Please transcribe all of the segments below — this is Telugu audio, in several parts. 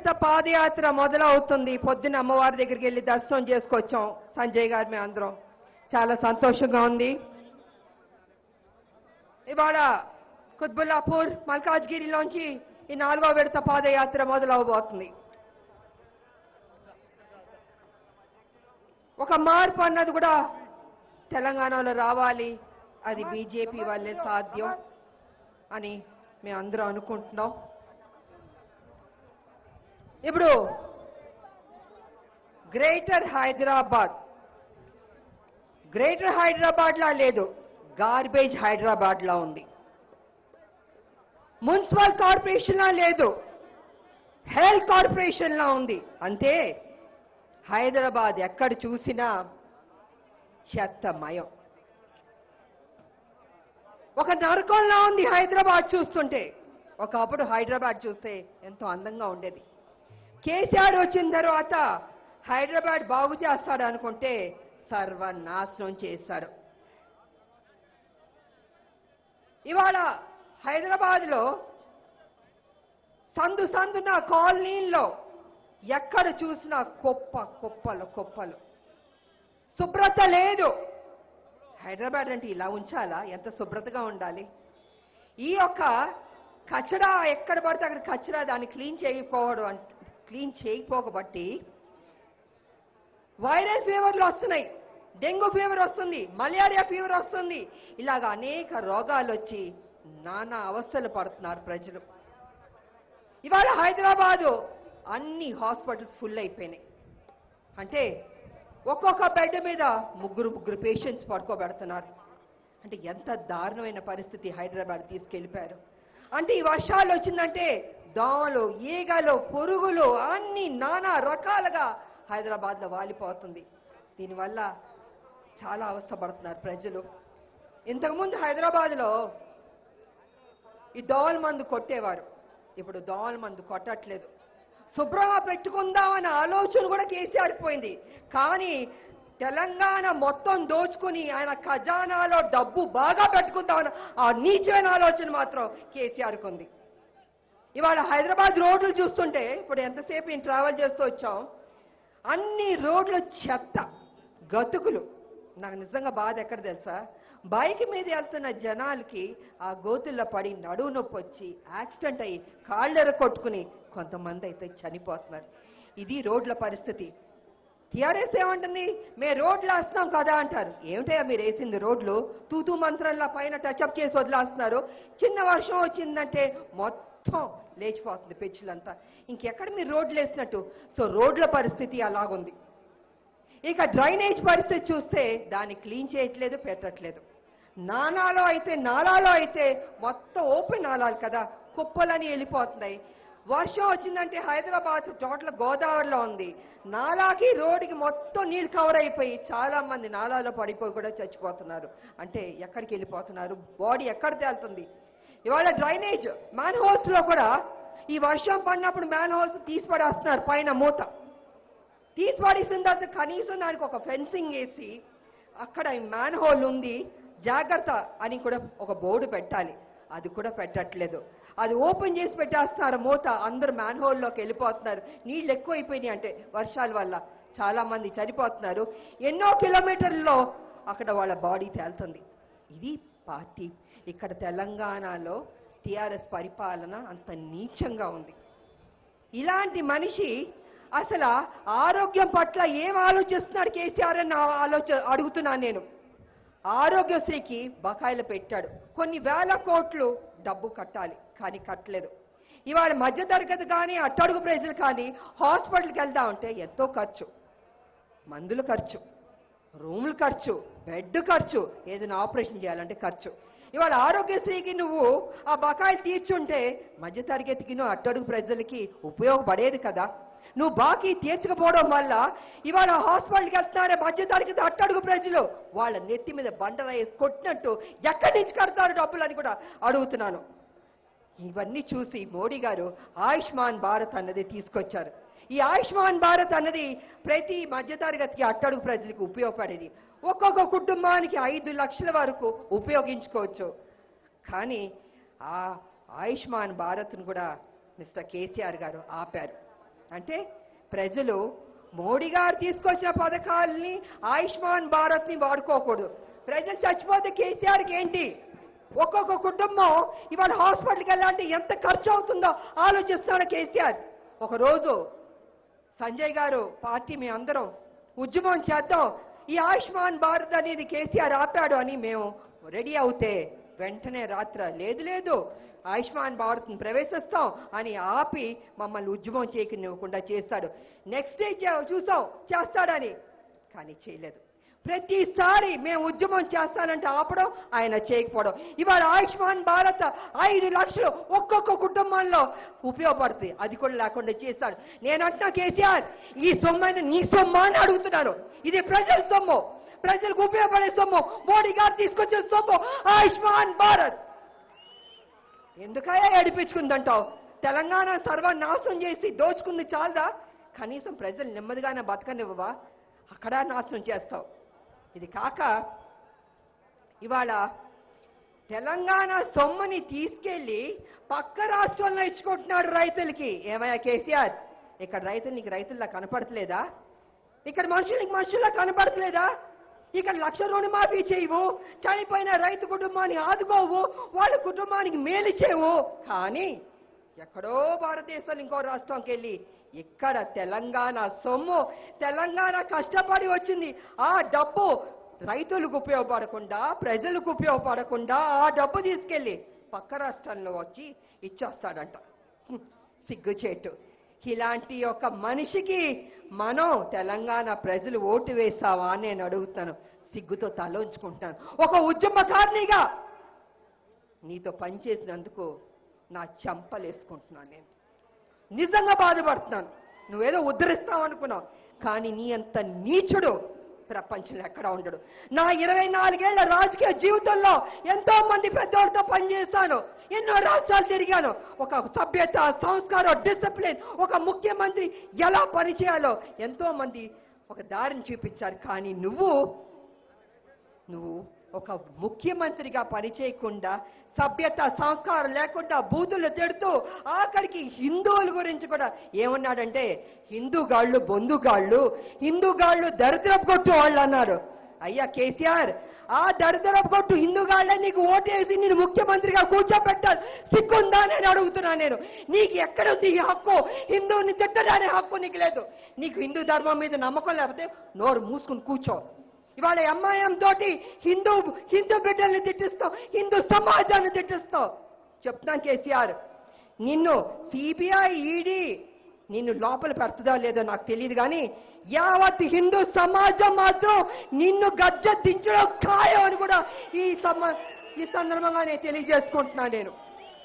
విడత పాదయాత్ర మొదలవుతుంది పొద్దున అమ్మవారి దగ్గరికి వెళ్ళి దర్శనం చేసుకొచ్చాం సంజయ్ గారు మేము అందరం చాలా సంతోషంగా ఉంది ఇవాళ కుత్బుల్లాపూర్ మల్కాజ్గిరిలోంచి ఈ నాలుగో విడత పాదయాత్ర మొదలవబోతుంది ఒక మార్పు అన్నది కూడా తెలంగాణలో రావాలి అది బీజేపీ వల్లే సాధ్యం అని మేము అందరం అనుకుంటున్నాం ఇప్పుడు గ్రేటర్ హైదరాబాద్ గ్రేటర్ హైదరాబాద్ లా లేదు గార్బేజ్ హైదరాబాద్ లా ఉంది మున్సిపల్ కార్పొరేషన్ లా లేదు హెల్త్ కార్పొరేషన్ లా ఉంది అంతే హైదరాబాద్ ఎక్కడ చూసినా చెత్తమయం ఒక నరకంలా ఉంది హైదరాబాద్ చూస్తుంటే ఒకప్పుడు హైదరాబాద్ చూస్తే ఎంతో అందంగా ఉండేది కేసీఆర్ వచ్చిన తర్వాత హైదరాబాద్ బాగు చేస్తాడు అనుకుంటే సర్వనాశనం చేస్తాడు ఇవాళ హైదరాబాద్ లో సందు సందున కాలనీల్లో ఎక్కడ చూసినా కుప్ప కుప్పలు కుప్పలు శుభ్రత లేదు హైదరాబాద్ అంటే ఇలా ఉంచాలా ఎంత శుభ్రతగా ఉండాలి ఈ యొక్క కచరా ఎక్కడ పడితే అక్కడ కచరా దాన్ని క్లీన్ చేయకపోవడం అంట క్లీన్ చేయకపోకబట్టి వైరల్ ఫీవర్లు వస్తున్నాయి డెంగ్యూ ఫీవర్ వస్తుంది మలేరియా ఫీవర్ వస్తుంది ఇలాగ అనేక రోగాలు వచ్చి నానా అవస్థలు పడుతున్నారు ప్రజలు ఇవాళ హైదరాబాదు అన్ని హాస్పిటల్స్ ఫుల్ అయిపోయినాయి అంటే ఒక్కొక్క బెడ్ మీద ముగ్గురు ముగ్గురు పేషెంట్స్ పడుకోబెడుతున్నారు అంటే ఎంత దారుణమైన పరిస్థితి హైదరాబాద్ తీసుకెళ్ళిపోయారు అంటే ఈ వర్షాలు వచ్చిందంటే దోమలు ఈగలు పురుగులు అన్ని నానా రకాలుగా హైదరాబాద్ లో వాలిపోతుంది దీనివల్ల చాలా అవస్థ పడుతున్నారు ప్రజలు ఇంతకుముందు హైదరాబాద్ లో ఈ దోమల మందు కొట్టేవారు ఇప్పుడు దోమల మందు కొట్టట్లేదు శుభ్రంగా పెట్టుకుందామన్న ఆలోచన కూడా కేసీఆర్ పోయింది కానీ తెలంగాణ మొత్తం దోచుకుని ఆయన ఖజానాలో డబ్బు బాగా పెట్టుకుందామన్న ఆ నీచమైన ఆలోచన మాత్రం కేసీఆర్కి ఉంది ఇవాళ హైదరాబాద్ రోడ్లు చూస్తుంటే ఇప్పుడు ఎంతసేపు నేను ట్రావెల్ చేస్తూ వచ్చాం అన్ని రోడ్లు చెత్త గతుకులు నాకు నిజంగా బాధ ఎక్కడ తెలుసా బైక్ మీద వెళ్తున్న జనాలకి ఆ గోతుల్లో పడి నడువు నొప్పి వచ్చి యాక్సిడెంట్ అయ్యి కాళ్ళెర కొట్టుకుని కొంతమంది అయితే చనిపోతున్నారు ఇది రోడ్ల పరిస్థితి టిఆర్ఎస్ ఏమంటుంది మేము రోడ్లు వేస్తున్నాం కదా అంటారు ఏమిటయ్యా మీరు వేసింది రోడ్లు తూతూ మంత్రంలా పైన టచ్అప్ చేసి వదిలేస్తున్నారు చిన్న వర్షం వచ్చిందంటే మొత్తం లేచిపోతుంది పెచ్చులంతా ఇంకెక్కడ మీరు రోడ్లు వేసినట్టు సో రోడ్ల పరిస్థితి అలాగుంది ఇక డ్రైనేజ్ పరిస్థితి చూస్తే దాన్ని క్లీన్ చేయట్లేదు పెట్టట్లేదు నానాలో అయితే నాలాలో అయితే మొత్తం ఓపెన్ నాలాలు కదా కుప్పలని వెళ్ళిపోతున్నాయి వర్షం వచ్చిందంటే హైదరాబాద్ టోటల్ గోదావరిలో ఉంది నాలాకి రోడ్డుకి మొత్తం నీళ్ళు కవర్ అయిపోయి చాలా మంది నాలాలో పడిపోయి కూడా చచ్చిపోతున్నారు అంటే ఎక్కడికి వెళ్ళిపోతున్నారు బాడీ ఎక్కడ తేలుతుంది ఇవాళ డ్రైనేజ్ మ్యాన్ హోల్స్ లో కూడా ఈ వర్షం పడినప్పుడు మ్యాన్ హోల్స్ తీసి పడేస్తున్నారు పైన మూత తీసి పడేసిన తర్వాత కనీసం దానికి ఒక ఫెన్సింగ్ వేసి అక్కడ మ్యాన్ హోల్ ఉంది జాగ్రత్త అని కూడా ఒక బోర్డు పెట్టాలి అది కూడా పెట్టట్లేదు అది ఓపెన్ చేసి పెట్టేస్తున్నారు మూత అందరూ మ్యాన్ హోల్లోకి వెళ్ళిపోతున్నారు నీళ్ళు ఎక్కువైపోయినాయి అంటే వర్షాల వల్ల చాలా మంది చనిపోతున్నారు ఎన్నో కిలోమీటర్లలో అక్కడ వాళ్ళ బాడీ తేలుతుంది ఇది పార్టీ ఇక్కడ తెలంగాణలో టిఆర్ఎస్ పరిపాలన అంత నీచంగా ఉంది ఇలాంటి మనిషి అసలు ఆరోగ్యం పట్ల ఏం ఆలోచిస్తున్నాడు కేసీఆర్ అని నా ఆలోచ అడుగుతున్నాను నేను ఆరోగ్యశ్రీకి బకాయిలు పెట్టాడు కొన్ని వేల కోట్లు డబ్బు కట్టాలి కానీ కట్టలేదు ఇవాళ మధ్య తరగతి కానీ అట్టడుగు ప్రజలు కానీ హాస్పిటల్కి వెళ్దామంటే ఎంతో ఖర్చు మందులు ఖర్చు రూములు ఖర్చు బెడ్ ఖర్చు ఏదైనా ఆపరేషన్ చేయాలంటే ఖర్చు ఇవాళ ఆరోగ్యశ్రీకి నువ్వు ఆ బకాయి తీర్చుంటే మధ్య తరగతికిను అట్టడుగు ప్రజలకి ఉపయోగపడేది కదా నువ్వు బాకీ తీర్చకపోవడం వల్ల ఇవాళ హాస్పిటల్కి వెళ్తున్నారే మధ్య తరగతి అట్టడుగు ప్రజలు వాళ్ళ నెత్తి మీద బండర వేసి కొట్టినట్టు ఎక్కడి నుంచి కడతారు డబ్బులు అని కూడా అడుగుతున్నాను ఇవన్నీ చూసి మోడీ గారు ఆయుష్మాన్ భారత్ అన్నది తీసుకొచ్చారు ఈ ఆయుష్మాన్ భారత్ అన్నది ప్రతి మధ్యతరగతికి అట్టడుగు ప్రజలకు ఉపయోగపడేది ఒక్కొక్క కుటుంబానికి ఐదు లక్షల వరకు ఉపయోగించుకోవచ్చు కానీ ఆ ఆయుష్మాన్ భారత్ను కూడా మిస్టర్ కేసీఆర్ గారు ఆపారు అంటే ప్రజలు మోడీ గారు తీసుకొచ్చిన పథకాలని ఆయుష్మాన్ భారత్ ని వాడుకోకూడదు ప్రజలు చచ్చిపోతే కేసీఆర్కి ఏంటి ఒక్కొక్క కుటుంబం ఇవాళ హాస్పిటల్కి వెళ్ళాలంటే ఎంత ఖర్చు అవుతుందో ఆలోచిస్తాడు కేసీఆర్ ఒక రోజు సంజయ్ గారు పార్టీ మీ అందరం ఉద్యమం చేద్దాం ఈ ఆయుష్మాన్ భారత్ అనేది కేసీఆర్ ఆపాడు అని మేము రెడీ అవుతే వెంటనే రాత్ర లేదు లేదు ఆయుష్మాన్ భారత్ ప్రవేశిస్తాం అని ఆపి మమ్మల్ని ఉద్యమం చేయకుండా చేస్తాడు నెక్స్ట్ డే చే- చూసాం చేస్తాడని కానీ చేయలేదు ప్రతిసారి మేము ఉద్యమం చేస్తానంటే ఆపడం ఆయన చేయకపోవడం ఇవాళ ఆయుష్మాన్ భారత్ ఐదు లక్షలు ఒక్కొక్క కుటుంబంలో ఉపయోగపడుతుంది అది కూడా లేకుండా చేస్తాడు నేను అంటున్నా కేసీఆర్ ఈ సొమ్మైన నీ సొమ్ము అని అడుగుతున్నాను ఇది ప్రజల సొమ్ము ప్రజలకు ఉపయోగపడే సొమ్ము మోడీ గారు తీసుకొచ్చిన సొమ్ము ఆయుష్మాన్ భారత్ ఎందుకయ్యా ఏడిపించుకుందంటావు తెలంగాణ సర్వనాశనం చేసి దోచుకుంది చాలదా కనీసం ప్రజలు నెమ్మదిగానే బతకనివ్వవా అక్కడ నాశనం చేస్తావు ఇది కాక ఇవాళ తెలంగాణ సొమ్ముని తీసుకెళ్లి పక్క రాష్ట్రంలో ఇచ్చుకుంటున్నాడు రైతులకి ఏమయ్యా కేసీఆర్ ఇక్కడ రైతులు నీకు రైతుల్లా కనపడట్లేదా ఇక్కడ మనుషులకి మనుషుల్లా కనపడట్లేదా ఇక్కడ లక్ష రుణమాఫీ చేయవు చనిపోయిన రైతు కుటుంబాన్ని ఆదుకోవు వాళ్ళ కుటుంబానికి మేలు చేయవు కానీ ఎక్కడో భారతదేశంలో ఇంకో రాష్ట్రంకి వెళ్ళి ఇక్కడ తెలంగాణ సొమ్ము తెలంగాణ కష్టపడి వచ్చింది ఆ డబ్బు రైతులకు ఉపయోగపడకుండా ప్రజలకు ఉపయోగపడకుండా ఆ డబ్బు తీసుకెళ్ళి పక్క రాష్ట్రంలో వచ్చి ఇచ్చేస్తాడంట హ్మ్, సిగ్గుచేటు ఇలాంటి ఒక మనిషికి మనం తెలంగాణ ప్రజలు ఓటు వేస్తావా అని నేను అడుగుతాను సిగ్గుతో తలోంచుకుంటాను ఒక ఉద్యమకారినిగా నీతో పనిచేసినందుకు నా చెంపలేసుకుంటున్నాను నేను నిజంగా బాధపడుతున్నాను నువ్వేదో ఉద్ధరిస్తావు అనుకున్నావు కానీ నీ అంత నీచుడు ప్రపంచంలో ఎక్కడ ఉండడు నా ఇరవై నాలుగేళ్ల రాజకీయ జీవితంలో ఎంతో మంది పెద్దోళ్ళతో పనిచేశాను ఎన్నో రాష్ట్రాలు తిరిగాను ఒక సభ్యత సంస్కారం డిసిప్లిన్ ఒక ముఖ్యమంత్రి ఎలా పనిచేయాలో ఎంతో మంది ఒక దారిని చూపించారు కానీ నువ్వు నువ్వు ఒక ముఖ్యమంత్రిగా పనిచేయకుండా సభ్యత సంస్కారం లేకుండా బూతులు తిడుతూ ఆఖరికి హిందువుల గురించి కూడా ఏమన్నాడంటే హిందూగాళ్ళు బొందుగాళ్ళు హిందూగాళ్ళు దరిద్రపు కొట్టు వాళ్ళు అన్నారు అయ్యా కేసీఆర్ ఆ దరిద్రపు కొట్టు హిందూగాళ్ళే నీకు ఓటేసి నేను ముఖ్యమంత్రిగా కూర్చోబెట్టాను సిగ్గుందా అని అడుగుతున్నా నేను నీకు ఎక్కడుంది ఈ హక్కు హిందువుని తిట్టడానే హక్కు నీకు లేదు నీకు హిందూ ధర్మం మీద నమ్మకం లేకపోతే నోరు మూసుకుని కూర్చో ఇవాళ ఎంఐఎం తోటి హిందూ హిందూ బిడ్డల్ని తిట్టిస్తావు హిందూ సమాజాన్ని తిట్టిస్తావు చెప్తాను కేసీఆర్ నిన్ను సిబిఐ ఈడీ నిన్ను లోపల పెడుతుందా లేదో నాకు తెలియదు కానీ యావత్ హిందూ సమాజం మాత్రం నిన్ను గజ్జ దించడం ఖాయం అని కూడా ఈ సమ ఈ సందర్భంగా నేను తెలియజేసుకుంటున్నాను నేను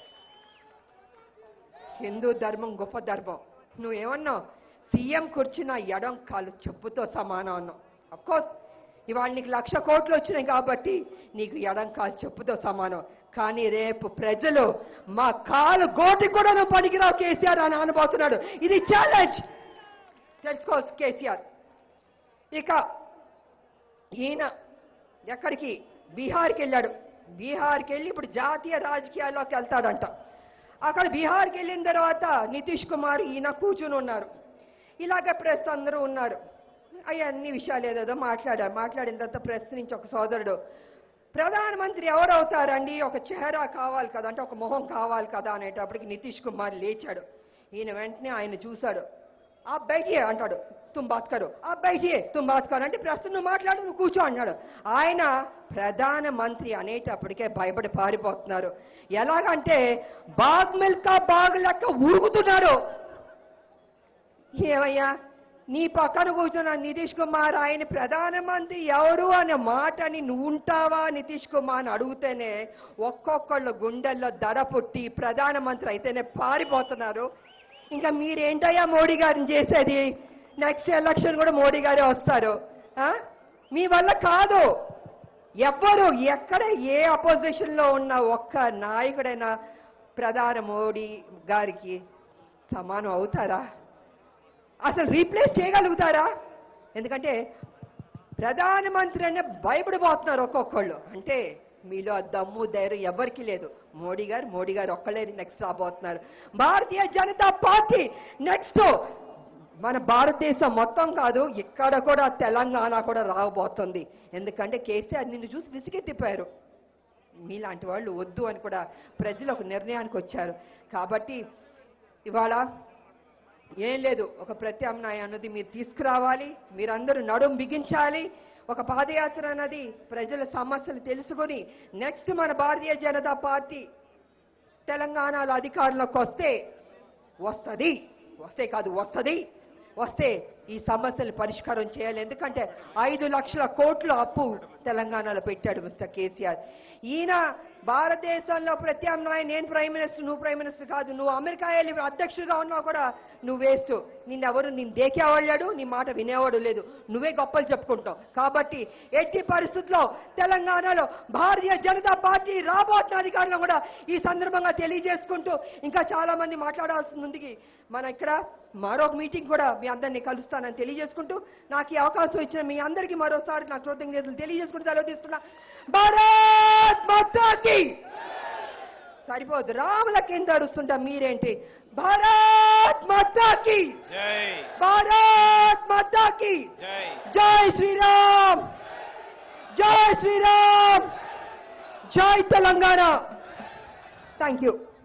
హిందూ ధర్మం గొప్ప ధర్మం నువ్వేమన్నావు సీఎం కూర్చున్న ఎడం కాలు చెప్పుతో సమానం అన్నావు అఫ్కోర్స్ ఇవాళ నీకు లక్ష కోట్లు వచ్చినాయి కాబట్టి నీకు ఎడం కాలు చెప్పుతో సమానం కానీ రేపు ప్రజలు మా కాలు గోటి కూడా నువ్వు పనికిరావు కేసీఆర్ అని అనబోతున్నాడు ఇది ఛాలెంజ్ తెలుసుకో కేసీఆర్ ఇక ఈయన ఎక్కడికి బీహార్కి వెళ్ళాడు బీహార్కి వెళ్ళి ఇప్పుడు జాతీయ రాజకీయాల్లోకి వెళ్తాడంట అక్కడ బీహార్కి వెళ్ళిన తర్వాత నితీష్ కుమార్ ఈయన కూర్చుని ఉన్నారు ఇలాగ ప్రెస్ అందరూ ఉన్నారు అయ్యి అన్ని విషయాలు ఏదేదో మాట్లాడారు మాట్లాడిన తర్వాత ప్రెస్ నుంచి ఒక సోదరుడు ప్రధానమంత్రి ఎవరు అవుతారండి ఒక చెహరా కావాలి కదా అంటే ఒక మొహం కావాలి కదా అనేటప్పటికి నితీష్ కుమార్ లేచాడు ఈయన వెంటనే ఆయన చూశాడు ఆ బయటియే అంటాడు తుమ్ బాత్ కరు ఆ బయటియే తుమ్ బాత్ కరు అంటే ప్రస్తుతం నువ్వు మాట్లాడు నువ్వు కూర్చో అన్నాడు ఆయన ప్రధానమంత్రి అనేటప్పటికే భయపడి పారిపోతున్నారు ఎలాగంటే బాగ్ మిల్కా బాగ్ లెక్క ఉరుకుతున్నాడు ఏమయ్యా నీ పక్కన కూర్చున్న నితీష్ కుమార్ ఆయన ప్రధానమంత్రి ఎవరు అనే మాటని నువ్వు ఉంటావా నితీష్ కుమార్ అని అడిగితేనే ఒక్కొక్కళ్ళు గుండెల్లో దడ పుట్టి ప్రధానమంత్రి అయితేనే పారిపోతున్నారు ఇంకా మీరేంటయ్యా మోడీ గారిని చేసేది నెక్స్ట్ ఎలక్షన్ కూడా మోడీ గారే వస్తారు ఆ? మీ వల్ల కాదు ఎవ్వరు ఎక్కడ ఏ అపోజిషన్ లో ఉన్న ఒక్క నాయకుడైనా ప్రధాన మోడీ గారికి సమానం అవుతారా అసలు రీప్లేస్ చేయగలుగుతారా ఎందుకంటే ప్రధానమంత్రి అనే భయపడిపోతున్నారు ఒక్కొక్కళ్ళు అంటే మీలో ఆ దమ్ము ధైర్యం ఎవరికి లేదు మోడీ గారు మోడీ గారు ఒక్కళ్ళే నెక్స్ట్ రాబోతున్నారు భారతీయ జనతా పార్టీ నెక్స్ట్ మన భారతదేశం మొత్తం కాదు ఇక్కడ కూడా తెలంగాణ కూడా రాబోతుంది ఎందుకంటే కేసీఆర్ నిన్ను చూసి విసిగెత్తిపోయారు మీలాంటి వాళ్ళు వద్దు అని కూడా ప్రజలు ఒక నిర్ణయానికి వచ్చారు కాబట్టి ఇవాళ ఏం లేదు ఒక ప్రత్యామ్నాయం అన్నది మీరు తీసుకురావాలి మీరందరూ నడుం బిగించాలి ఒక పాదయాత్ర అన్నది ప్రజల సమస్యలు తెలుసుకొని నెక్స్ట్ మన భారతీయ జనతా పార్టీ తెలంగాణలో అధికారంలోకి వస్తే వస్తుంది వస్తే కాదు వస్తుంది వస్తే ఈ సమస్యలు పరిష్కారం చేయాలి ఎందుకంటే ఐదు లక్షల కోట్ల అప్పు తెలంగాణలో పెట్టాడు మిస్టర్ కేసీఆర్ ఈయన భారతదేశంలో ప్రత్యామ్నాయం నేను ప్రైమ్ మినిస్టర్ నువ్వు ప్రైమ్ మినిస్టర్ కాదు నువ్వు అమెరికా వెళ్ళి అధ్యక్షుడిగా ఉన్నావు కూడా నువ్వు వేస్ట్ నిన్నెవరు నేను దేకేవాళ్ళాడు నీ మాట వినేవాడు లేదు నువ్వే గొప్పలు చెప్పుకుంటావు కాబట్టి ఎట్టి పరిస్థితుల్లో తెలంగాణలో భారతీయ జనతా పార్టీ రాబోతున్న అధికారులు కూడా ఈ సందర్భంగా తెలియజేసుకుంటూ ఇంకా చాలా మంది మాట్లాడాల్సి ఉంది మన ఇక్కడ మరొక మీటింగ్ కూడా మీ అందరినీ కలుస్తానని తెలియజేసుకుంటూ నాకు ఈ అవకాశం ఇచ్చిన మీ అందరికీ మరోసారి నా కృతజ్ఞతలు తెలియజేసుకుంటూ సెలవు తీసుకున్నా భారత్ మాతాకి సరిపోదు రాముల కింద అరుస్తుంటా మీరేంటి భారత్ మాతాకి జై భారత్ మాతాకి జై జై శ్రీరామ్ జై శ్రీరామ్ జై తెలంగాణ థ్యాంక్ యూ